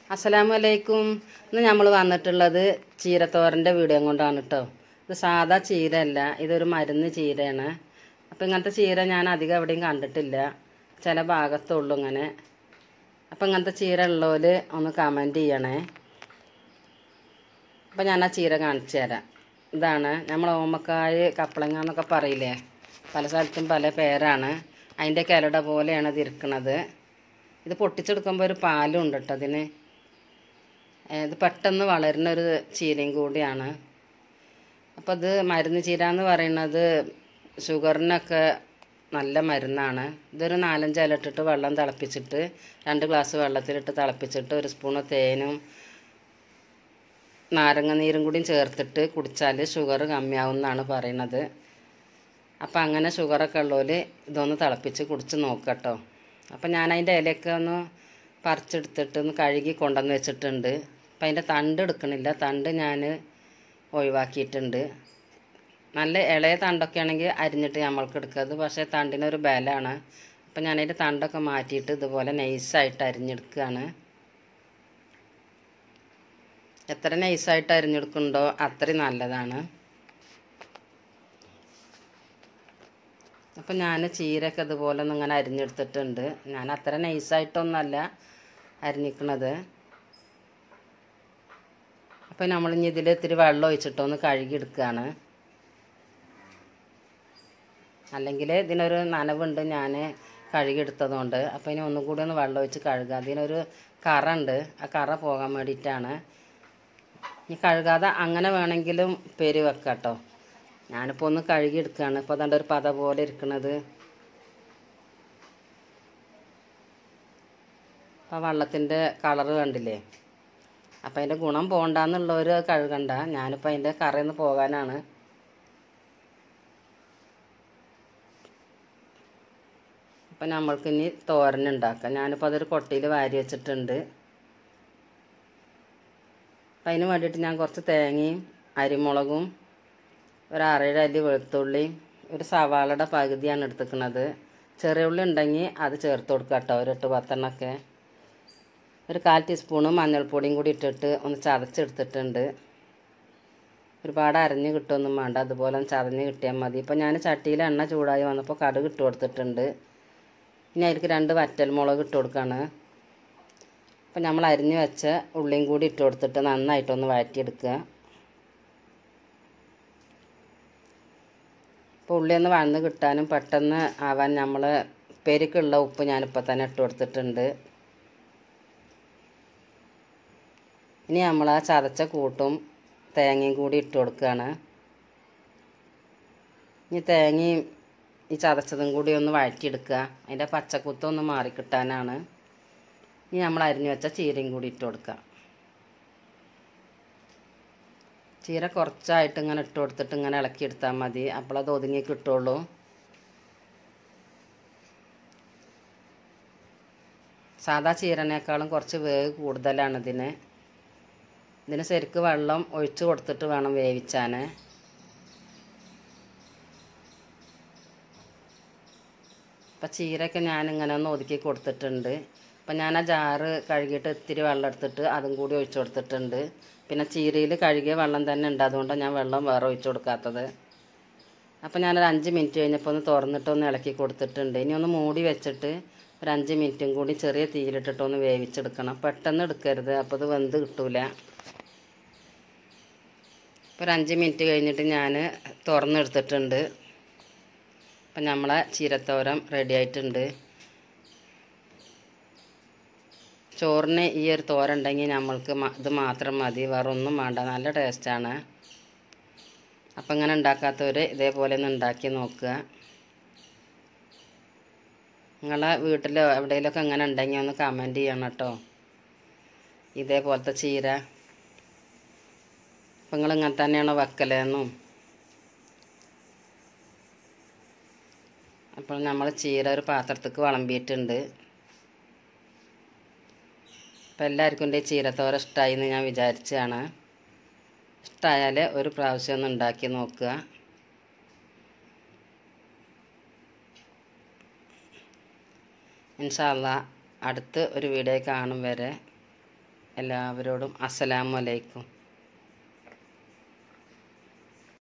അസ്സലാമു അലൈക്കും ഇന്ന് നമ്മൾ വന്നിട്ടുള്ളത് ചീരത്തോരൻ്റെ വീഡിയോ കൊണ്ടാണ് കേട്ടോ ഇത് സാധാ ചീരയല്ല ഇതൊരു മരുന്ന് ചീരയാണ് അപ്പം ഇങ്ങനത്തെ ചീര ഞാൻ അധികം എവിടെയും കണ്ടിട്ടില്ല ചില ഭാഗത്തുള്ളൂ ഇങ്ങനെ അപ്പം ഇങ്ങനത്തെ ചീര ഉള്ളവർ ഒന്ന് കമൻറ്റ് ചെയ്യണേ അപ്പം ഞാൻ ആ ചീര കാണിച്ചു തരാം ഇതാണ് നമ്മൾ ഓമക്കായ് കപ്പളങ്ങ എന്നൊക്കെ പറയില്ലേ പല സ്ഥലത്തും പല പേരാണ് അതിൻ്റെ കിലട പോലെയാണ് ഇത് ഇരിക്കണത് ഇത് പൊട്ടിച്ചെടുക്കുമ്പോൾ ഒരു പാലും ഉണ്ട് കേട്ടോ അതിന് ഏ, ഇത് പെട്ടെന്ന് വളരുന്ന ഒരു ചീരയും കൂടിയാണ് അപ്പോൾ ഇത് മരുന്ന് ചീര എന്ന് പറയുന്നത് ഷുഗറിനൊക്കെ നല്ല മരുന്നാണ് ഇതൊരു നാലഞ്ച് ഇല ഇട്ടിട്ട് വെള്ളം തിളപ്പിച്ചിട്ട് രണ്ട് ഗ്ലാസ് വെള്ളത്തിലിട്ട് തിളപ്പിച്ചിട്ട് ഒരു സ്പൂണ് തേനും നാരങ്ങ നീരും കൂടിയും ചേർത്തിട്ട് കുടിച്ചാൽ ഷുഗർ കമ്മിയാവും എന്നാണ് പറയണത് അപ്പം അങ്ങനെ ഷുഗറൊക്കെ ഉള്ളവർ ഇതൊന്ന് തിളപ്പിച്ച് കുടിച്ച് നോക്കട്ടോ അപ്പം ഞാൻ അതിൻ്റെ ഇലയൊക്കെ ഒന്ന് പറിച്ചെടുത്തിട്ട് ഒന്ന് കഴുകി കൊണ്ടുവന്ന് വെച്ചിട്ടുണ്ട് അപ്പം അതിൻ്റെ തണ്ട് എടുക്കണില്ല തണ്ട് ഞാൻ ഒഴിവാക്കിയിട്ടുണ്ട് നല്ല ഇളയ തണ്ടൊക്കെ ആണെങ്കിൽ അരിഞ്ഞിട്ട് നമ്മൾക്ക് എടുക്കുന്നത് പക്ഷേ തണ്ടിനൊരു ബലമാണ് അപ്പം ഞാനതിൻ്റെ തണ്ടൊക്കെ മാറ്റിയിട്ട് ഇതുപോലെ നൈസായിട്ട് അരിഞ്ഞെടുക്കുകയാണ് എത്ര നൈസായിട്ട് അരിഞ്ഞെടുക്കുന്നുണ്ടോ അത്രയും നല്ലതാണ് അപ്പം ഞാൻ ചീരയൊക്കെ ഇതുപോലെ ഒന്ന് ഇങ്ങനെ അരിഞ്ഞെടുത്തിട്ടുണ്ട് ഞാൻ അത്ര നൈസായിട്ടൊന്നല്ല അരിഞ്ഞിക്കണത് അപ്പം നമ്മൾ ഇനി ഇതിൽ ഇത്തിരി വെള്ളം ഒഴിച്ചിട്ടൊന്ന് കഴുകിയെടുക്കുകയാണ് അല്ലെങ്കിൽ ഇതിനൊരു നനവുണ്ട് ഞാൻ കഴുകിയെടുത്തതുകൊണ്ട് അപ്പോൾ ഇനി ഒന്നും കൂടി ഒന്ന് വെള്ളം ഒഴിച്ച് കഴുകുക അതിനൊരു കറ ഉണ്ട് ആ കറ പോകാൻ വേണ്ടിയിട്ടാണ് ഇനി കഴുകാതെ അങ്ങനെ വേണമെങ്കിലും പെരി വെക്കാം കേട്ടോ ഞാനിപ്പോൾ ഒന്ന് കഴുകിയെടുക്കുകയാണ് ഇപ്പോൾ അതുകൊണ്ട് ഒരു പത പോലെ ഇരിക്കണത് അപ്പോൾ വെള്ളത്തിൻ്റെ കളറ് കണ്ടില്ലേ അപ്പം അതിൻ്റെ ഗുണം പോകണ്ടെന്നുള്ളവർ കഴുകണ്ട ഞാനിപ്പോൾ അതിൻ്റെ കറയിൽ നിന്ന് പോകാനാണ് അപ്പം നമ്മൾക്ക് ഇനി തോരൻ ഉണ്ടാക്കാം ഞാനിപ്പോൾ അതൊരു കൊട്ടയിൽ വാരി വെച്ചിട്ടുണ്ട് അപ്പം അതിന് വേണ്ടിയിട്ട് ഞാൻ കുറച്ച് തേങ്ങയും അരിമുളകും ഒരു ആറേഴ് അല്ലി വെളുത്തുള്ളി ഒരു സവാളയുടെ പകുതിയാണ് എടുത്തിക്കുന്നത് ചെറിയ ഉള്ളി ഉണ്ടെങ്കിൽ അത് ചേർത്ത് കൊടുക്കുക കേട്ടോ ഒരു എട്ട് പത്തെണ്ണമൊക്കെ ഒരു കാൽ ടീസ്പൂണ് മഞ്ഞൾപ്പൊടിയും കൂടി ഇട്ടിട്ട് ഒന്ന് ചതച്ചെടുത്തിട്ടുണ്ട് ഒരുപാട് അരഞ്ഞ് കിട്ടുമൊന്നും വേണ്ട അതുപോലെ ഒന്ന് ചതഞ്ഞ് കിട്ടിയാൽ മതി ഇപ്പം ഞാൻ ചട്ടിയിൽ എണ്ണ ചൂടായി വന്നപ്പോൾ കടുക് ഇട്ട് കൊടുത്തിട്ടുണ്ട് ഇനി അതിലേക്ക് രണ്ട് വറ്റൽമുളക് ഇട്ട് കൊടുക്കുകയാണ് അപ്പം നമ്മൾ അരിഞ്ഞ് വെച്ച ഉള്ളിയും കൂടി ഇട്ട് കൊടുത്തിട്ട് നന്നായിട്ടൊന്ന് വഴറ്റിയെടുക്കുക ഇപ്പോൾ ഉള്ളി ഒന്ന് വഴന്ന് കിട്ടാനും പെട്ടെന്ന് ആവാൻ നമ്മൾ പെരുക്കുള്ള ഉപ്പ് ഞാനിപ്പോൾ തന്നെ ഇട്ട് കൊടുത്തിട്ടുണ്ട് ഇനി നമ്മൾ ആ ചതച്ച കൂട്ടും തേങ്ങയും കൂടി ഇട്ട് കൊടുക്കുകയാണ് ഇനി തേങ്ങയും ഈ ചതച്ചതും കൂടി ഒന്ന് വഴറ്റിയെടുക്കുക അതിൻ്റെ പച്ചക്കുത്തൊന്ന് മാറിക്കിട്ടാനാണ് ഇനി നമ്മൾ അരിഞ്ഞു വെച്ച ചീരയും കൂടി ഇട്ട് കൊടുക്കുക ചീര കുറച്ചായിട്ട് ഇങ്ങനെ ഇട്ട് കൊടുത്തിട്ട് ഇങ്ങനെ ഇളക്കി എടുത്താൽ മതി അപ്പോൾ അത് ഒതുങ്ങി കിട്ടുള്ളൂ സാധാ ചീരനേക്കാളും കുറച്ച് വേവ് കൂടുതലാണ് ഇതിന് ഇതിന് ശരിക്ക് വെള്ളം ഒഴിച്ച് കൊടുത്തിട്ട് വേണം വേവിച്ചാൻ അപ്പം ചീരയൊക്കെ ഞാനിങ്ങനെ ഒന്ന് ഒതുക്കി കൊടുത്തിട്ടുണ്ട് അപ്പം ഞാൻ ആ ജാറ് കഴുകിയിട്ട് ഇത്തിരി വെള്ളം എടുത്തിട്ട് അതും കൂടി ഒഴിച്ചു കൊടുത്തിട്ടുണ്ട് പിന്നെ ചീരയിൽ കഴുകിയ വെള്ളം തന്നെ ഉണ്ട് അതുകൊണ്ടാണ് ഞാൻ വെള്ളം വേറെ ഒഴിച്ചു കൊടുക്കാത്തത് അപ്പം ഞാനൊരു അഞ്ച് മിനിറ്റ് കഴിഞ്ഞപ്പോൾ ഒന്ന് തുറന്നിട്ട് ഒന്ന് ഇളക്കി കൊടുത്തിട്ടുണ്ട് ഇനി ഒന്ന് മൂടി വെച്ചിട്ട് ഒരു അഞ്ച് മിനിറ്റും കൂടി ചെറിയ തീയിലിട്ടിട്ട് ഒന്ന് വേവിച്ചെടുക്കണം പെട്ടെന്ന് എടുക്കരുത് അപ്പോൾ ഇത് വെന്ത് കിട്ടൂല ഇപ്പോൾ ഒരു അഞ്ച് മിനിറ്റ് കഴിഞ്ഞിട്ട് ഞാൻ തുറന്നെടുത്തിട്ടുണ്ട് അപ്പം നമ്മളെ ചീരത്തോരം റെഡി ആയിട്ടുണ്ട് ചോറിന് ഈ ഒരു തോരൻ ഉണ്ടെങ്കിൽ നമ്മൾക്ക് മ- ഇത് മാത്രം മതി വേറെ ഒന്നും വേണ്ട നല്ല ടേസ്റ്റാണ് അപ്പം ഇങ്ങനെ ഉണ്ടാക്കാത്തവർ ഇതേപോലെ ഒന്ന് ഉണ്ടാക്കി നോക്കുക നിങ്ങളെ വീട്ടിലോ എവിടെയെങ്കിലുമൊക്കെ അങ്ങനെ ഉണ്ടെങ്കിൽ ഒന്ന് കമൻറ്റ് ചെയ്യണം കേട്ടോ ഇതേപോലത്തെ ചീര അപ്പം നിങ്ങൾ ഇങ്ങനെ തന്നെയാണോ വെക്കലെന്നും അപ്പോൾ നമ്മൾ ചീര ഒരു പാത്രത്തേക്ക് വിളമ്പിയിട്ടുണ്ട് അപ്പം എല്ലാവർക്കും എൻ്റെ ചീരത്തോര ഇഷ്ടമായി എന്ന് ഞാൻ വിചാരിച്ചതാണ് ഇഷ്ടമായാൽ ഒരു പ്രാവശ്യം ഒന്ന് ഉണ്ടാക്കി നോക്കുക ഇൻഷാല്ല അടുത്ത് ഒരു വീഡിയോ കാണും വരെ എല്ലാവരോടും അസ്സലാമു അലൈക്കും